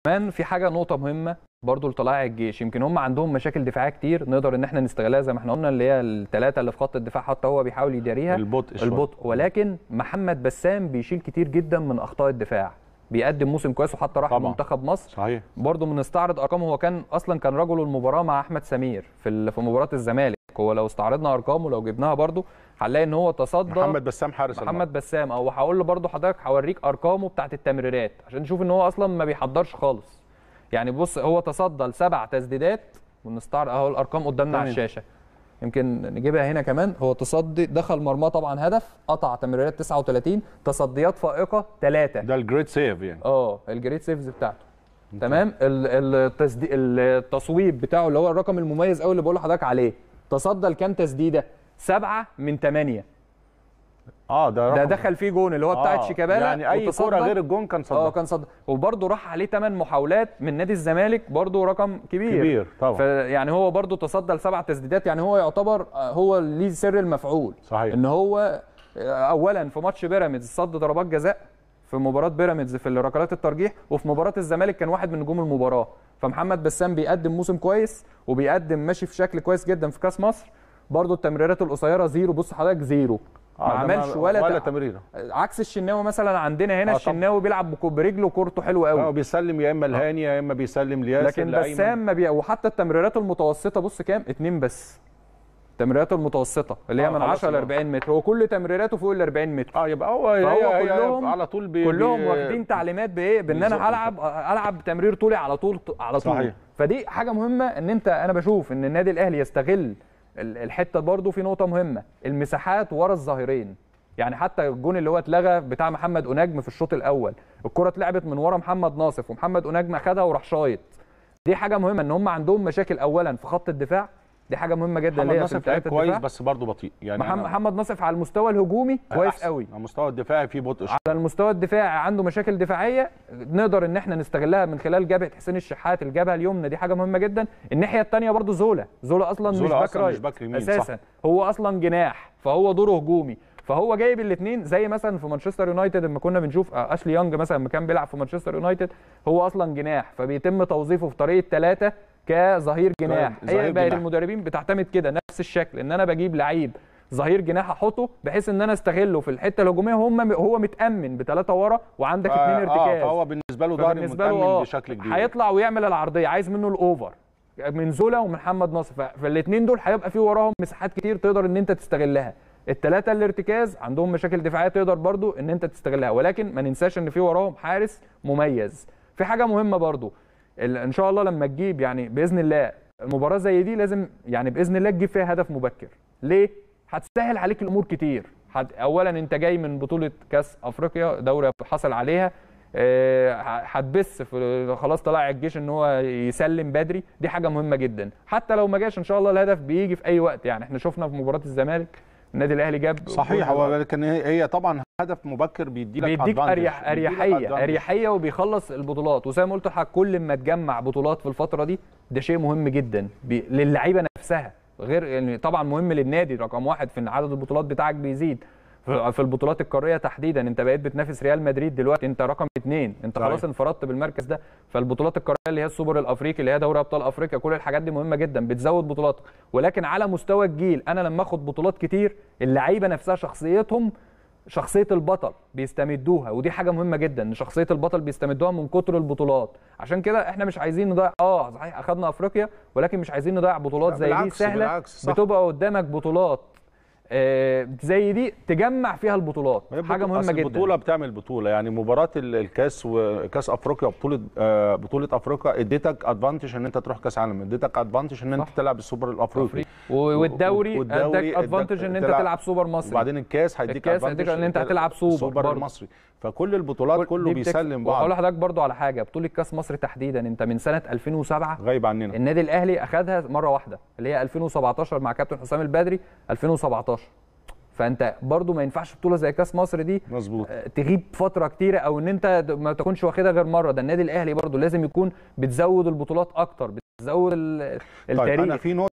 كمان في حاجه نقطه مهمه برضو لطلائع الجيش يمكن هم عندهم مشاكل دفاعيه كتير نقدر ان احنا نستغلها زي ما احنا قلنا اللي هي الثلاثه اللي في خط الدفاع حتى هو بيحاول يداريها البطء شوية. البطء ولكن محمد بسام بيشيل كتير جدا من اخطاء الدفاع بيقدم موسم كويس وحتى راح طبعاً. منتخب مصر صحيح برضه بنستعرض ارقامه هو كان اصلا كان رجل المباراه مع احمد سمير في ال- في مباراه الزمالك هو لو استعرضنا ارقامه لو جبناها برضه هنلاقي ان هو تصدى محمد بسام حارس المرمى. محمد بسام او هقول له برضه حضرتك هوريك ارقامه بتاعت التمريرات عشان تشوف ان هو اصلا ما بيحضرش خالص يعني بص هو تصدى لسبع تسديدات ونستعرض اهو الارقام قدامنا على تمام. الشاشه يمكن نجيبها هنا كمان هو تصدي دخل مرماه طبعا هدف قطع تمريرات 39 تصديات فائقه 3 ده الجريت سيف يعني اه الجريت سيفز بتاعته تمام ال- التسدي التصويب بتاعه اللي هو الرقم المميز قوي اللي بقول لحضرتك عليه تصدى لكام تسديده سبعة من ثمانية اه ده ده رقم- دخل فيه جون اللي هو بتاعت آه، شيكابالا يعني اي وتصدى- كوره غير الجون كان اه صدها كان صد وبرده راح عليه 8 محاولات من نادي الزمالك برده رقم كبير كبير طبعا فيعني هو برده تصدى لسبع تسديدات يعني هو يعتبر آه، هو ليه سر المفعول صحيح. ان هو آه، اولا في ماتش بيراميدز صد ضربات جزاء في مباراه بيراميدز في ركلات الترجيح وفي مباراه الزمالك كان واحد من نجوم المباراه فمحمد بسام بيقدم موسم كويس وبيقدم ماشي في شكل كويس جدا في كاس مصر برضه التمريرات القصيره زيرو بص حضرتك زيرو ما آه، ده عملش ولا ولا تع- تمريره عكس الشناوي مثلا عندنا هنا آه، طبعا. الشناوي بيلعب بكو- برجله كورته حلوه اه قوي بيسلم يا اما لهاني يا اما بيسلم لياسر لكن لأيمن. بسام ما بي... وحتى التمريرات المتوسطه بص كام اتنين بس التمريرات المتوسطه اللي هي آه، من خلاص 10 ل يبقى. 40 متر هو كل تمريراته فوق ال 40 متر اه يبقى هو فهو هي- هي كلهم على طول بي كلهم بي- واخدين تعليمات بايه بان انا بالظبط. هلعب العب تمرير طولي على طول على طول صحيح. فدي حاجه مهمه ان انت انا بشوف ان النادي الاهلي يستغل ال- الحته برضو في نقطه مهمه المساحات ورا الظهيرين يعني حتى الجون اللي هو اتلغى بتاع محمد انجم في الشوط الاول الكره اتلعبت من ورا محمد ناصف ومحمد انجم اخدها وراح شايط دي حاجه مهمه ان هم عندهم مشاكل اولا في خط الدفاع دي حاجه مهمه جدا محمد اللي هي في ناصر لعب امتلاكات كويس الدفاع بس برضه بطيء يعني محمد أنا- محمد ناصف على المستوى الهجومي كويس أحسن. قوي على المستوى الدفاعي في بطء شوية. على المستوى الدفاعي عنده مشاكل دفاعيه نقدر ان احنا نستغلها من خلال جبهه حسين الشحات الجبهه اليمنى دي حاجه مهمه جدا الناحيه الثانيه برضو زولا زولا اصلا مش زولا باك أصلاً مش رايت باك يمين، اساسا صح. هو اصلا جناح فهو دوره هجومي فهو جايب الاثنين زي مثلا في مانشستر يونايتد لما كنا بنشوف آه، اشلي يونج مثلا لما كان بيلعب في مانشستر يونايتد هو اصلا جناح فبيتم توظيفه في طريقه ثلاثه كظهير جناح ظهير هي بقت جناح. المدربين بتعتمد كده نفس الشكل ان انا بجيب لعيب ظهير جناح احطه بحيث ان انا استغله في الحته الهجوميه هم هو متامن بثلاثه ورا وعندك اثنين آه، ارتكاز فهو بالنسبه له ظهر فبالنسبه له متأمن اه بشكل كبير هيطلع ويعمل العرضيه عايز منه الاوفر من زولا ومن محمد ناصر ف- فالاثنين دول هيبقى في وراهم مساحات كتير تقدر ان انت تستغلها الثلاثه الارتكاز عندهم مشاكل دفاعيه تقدر برضو ان انت تستغلها ولكن ما ننساش ان في وراهم حارس مميز في حاجه مهمه برضو ال- ان شاء الله لما تجيب يعني باذن الله المباراه زي دي لازم يعني باذن الله تجيب فيها هدف مبكر ليه هتسهل عليك الامور كتير هت... اولا انت جاي من بطوله كاس افريقيا دوره حصل عليها آه، ه- هتبث في خلاص طلع الجيش ان هو يسلم بدري دي حاجه مهمه جدا حتى لو ما جاش ان شاء الله الهدف بيجي في اي وقت يعني احنا شفنا في مباراه الزمالك النادي الاهلي جاب صحيح جول هو لكن هي هي طبعا هدف مبكر بيدي لك بيديك advantage. اريح بيديلك اريحيه advantage. اريحيه وبيخلص البطولات وزي ما قلت لحضرتك كل ما تجمع بطولات في الفتره دي ده شيء مهم جدا بي... للعيبه نفسها غير يعني طبعا مهم للنادي رقم واحد في ان عدد البطولات بتاعك بيزيد في في البطولات القاريه تحديدا انت بقيت بتنافس ريال مدريد دلوقتي انت رقم اثنين انت صحيح. خلاص انفردت بالمركز ده فالبطولات القاريه اللي هي السوبر الافريقي اللي هي دوري ابطال افريقيا كل الحاجات دي مهمه جدا بتزود بطولاتك ولكن على مستوى الجيل انا لما اخد بطولات كتير اللعيبه نفسها شخصيتهم شخصيه البطل بيستمدوها ودي حاجه مهمه جدا ان شخصيه البطل بيستمدوها من كتر البطولات عشان كده احنا مش عايزين نضيع اه صحيح اخدنا افريقيا ولكن مش عايزين نضيع بطولات لا، زي دي بالعكس، سهله بالعكس، صح. بتبقى قدامك بطولات آه زي دي تجمع فيها البطولات هي حاجه بطولة- مهمه أصل جدا البطوله بتعمل بطوله يعني مباراه ال- الكاس وكاس افريقيا وبطوله آه، بطوله افريقيا اديتك ادفانتج ان انت تروح كاس عالم اديتك ادفانتج ان انت صح. تلعب السوبر الافريقي و- والدوري والدوري اداك ادفانتج ان انت تلعب- تلعب سوبر مصري وبعدين الكاس هيديك الكاس advantage هيديك ان انت هتلعب سوبر السوبر برضه. المصري فكل البطولات كل- كله دي بتكسب. بيسلم وهقول بعض لحضرتك برضو على حاجه بطوله كاس مصر تحديدا انت من سنه 2007 غايب عننا النادي الاهلي اخذها مره واحده اللي هي 2017 مع كابتن حسام البدري 2017 فانت برضو ما ينفعش بطوله زي كاس مصر دي مظبوط آه، تغيب فتره كتيره او ان انت د- ما تكونش واخدها غير مره ده النادي الاهلي برضو لازم يكون بتزود البطولات اكتر بتزود ال- طيب انا التاريخ في نقطه